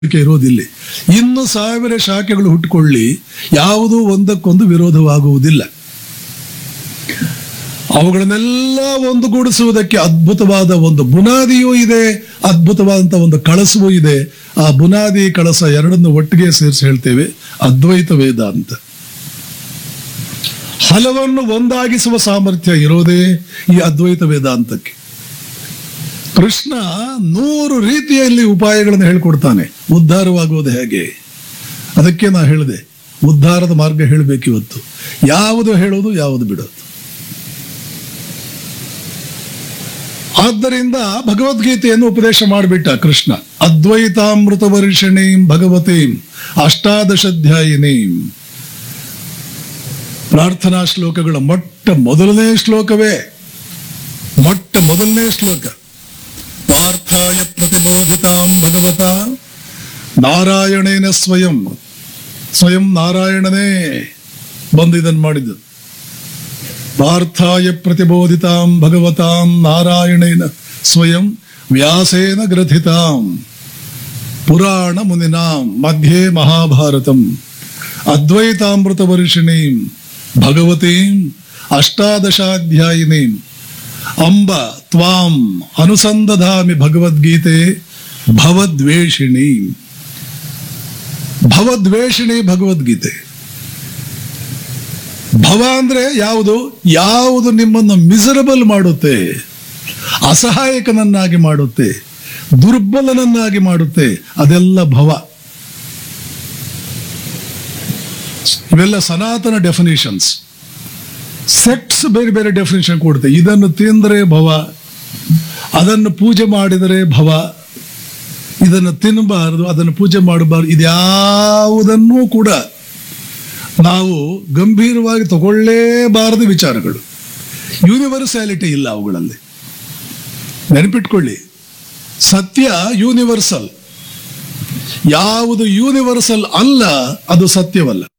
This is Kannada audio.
ನಂಬಿಕೆ ಇರೋದಿಲ್ಲ ಇನ್ನು ಸಾವಿರ ಶಾಖೆಗಳು ಹುಟ್ಟುಕೊಳ್ಳಿ ಯಾವುದೂ ಒಂದಕ್ಕೊಂದು ವಿರೋಧವಾಗುವುದಿಲ್ಲ ಅವುಗಳನ್ನೆಲ್ಲ ಒಂದುಗೂಡಿಸುವುದಕ್ಕೆ ಅದ್ಭುತವಾದ ಒಂದು ಬುನಾದಿಯೂ ಇದೆ ಅದ್ಭುತವಾದಂಥ ಒಂದು ಕಳಸವೂ ಇದೆ ಆ ಬುನಾದಿ ಕಳಸ ಎರಡನ್ನು ಒಟ್ಟಿಗೆ ಸೇರಿಸಿ ಹೇಳ್ತೇವೆ ಅದ್ವೈತ ವೇದಾಂತ ಹಲವನ್ನು ಒಂದಾಗಿಸುವ ಸಾಮರ್ಥ್ಯ ಇರೋದೇ ಈ ಅದ್ವೈತ ವೇದಾಂತಕ್ಕೆ ಕೃಷ್ಣ ನೂರು ರೀತಿಯಲ್ಲಿ ಉಪಾಯಗಳನ್ನು ಹೇಳ್ಕೊಡ್ತಾನೆ ಉದ್ಧಾರವಾಗುವುದು ಹೇಗೆ ಅದಕ್ಕೆ ನಾ ಹೇಳಿದೆ ಉದ್ಧಾರದ ಮಾರ್ಗ ಹೇಳಬೇಕು ಇವತ್ತು ಯಾವುದು ಹೇಳೋದು ಯಾವುದು ಬಿಡೋದು ಆದ್ದರಿಂದ ಭಗವದ್ಗೀತೆಯನ್ನು ಉಪದೇಶ ಮಾಡಿಬಿಟ್ಟ ಕೃಷ್ಣ ಅದ್ವೈತಾಮೃತ ವರ್ಷಣೀಂ ಭಗವತೀಂ ಅಷ್ಟಾದಶಾಧ್ಯಾಯಿನೀಂ ಪ್ರಾರ್ಥನಾ ಶ್ಲೋಕಗಳ ಮೊಟ್ಟ ಮೊದಲನೇ ಶ್ಲೋಕವೇ ಮೊಟ್ಟ ಮೊದಲನೇ ಶ್ಲೋಕ ಪಾರ್ಥಾಯ ಪ್ರತಿಬೋಧಿತಾಂ ಭಗವತ ನಾರಾಯಣೇನ ಸ್ವಯಂ ಸ್ವಯಂ ನಾರಾಯಣನೇ ಬಂದು ಇದನ್ನು ಮಾಡಿದ್ದು ಪಾರ್ಥಾಯ ಪ್ರತಿಬೋಧಿತಾಂ ಭಗವತಾಂ ನಾರಾಯಣೇನ ಸ್ವಯಂ ವ್ಯಾಸೇನ ಗ್ರಥಿತಾಂ ಪುರಾಣ ಮುನಿನಾಂ ಮಧ್ಯೆ ಮಹಾಭಾರತಂ ಅದ್ವೈತಾಮೃತ ವರ್ಷಿಣೀಂ ಭಗವತೀಂ ಅಷ್ಟಾದಶಾಧ್ಯಾಯಿನೀಂ ಅಂಬ ತ್ವಾಂ ಅನುಸಂದಧಾಮಿ ಭಗವದ್ಗೀತೆ ಭವದ್ವೇಷಿಣಿ ಭವದ್ವೇಷಿಣಿ ಭಗವದ್ಗೀತೆ ಭವ ಅಂದ್ರೆ ಯಾವುದು ಯಾವುದು ನಿಮ್ಮನ್ನು ಮಿಸರಬಲ್ ಮಾಡುತ್ತೆ ಅಸಹಾಯಕನನ್ನಾಗಿ ಮಾಡುತ್ತೆ ದುರ್ಬಲನನ್ನಾಗಿ ಮಾಡುತ್ತೆ ಅದೆಲ್ಲ ಭವ ಇವೆಲ್ಲ ಸನಾತನ ಡೆಫಿನೇಷನ್ಸ್ ಸೆಟ್ಸ್ ಬೇರೆ ಬೇರೆ ಡೆಫಿನೇಷನ್ ಕೊಡುತ್ತೆ ಇದನ್ನು ತಿಂದರೆ ಭವ ಅದನ್ನು ಪೂಜೆ ಮಾಡಿದರೆ ಭವ ಇದನ್ನು ತಿನ್ನಬಾರದು ಅದನ್ನು ಪೂಜೆ ಮಾಡಬಾರದು ಇದ್ಯಾವುದನ್ನೂ ಕೂಡ ನಾವು ಗಂಭೀರವಾಗಿ ತಗೊಳ್ಳೇಬಾರದು ವಿಚಾರಗಳು ಯೂನಿವರ್ಸಾಲಿಟಿ ಇಲ್ಲ ಅವುಗಳಲ್ಲಿ ನೆನಪಿಟ್ಕೊಳ್ಳಿ ಸತ್ಯ ಯೂನಿವರ್ಸಲ್ ಯಾವುದು ಯೂನಿವರ್ಸಲ್ ಅಲ್ಲ ಅದು ಸತ್ಯವಲ್ಲ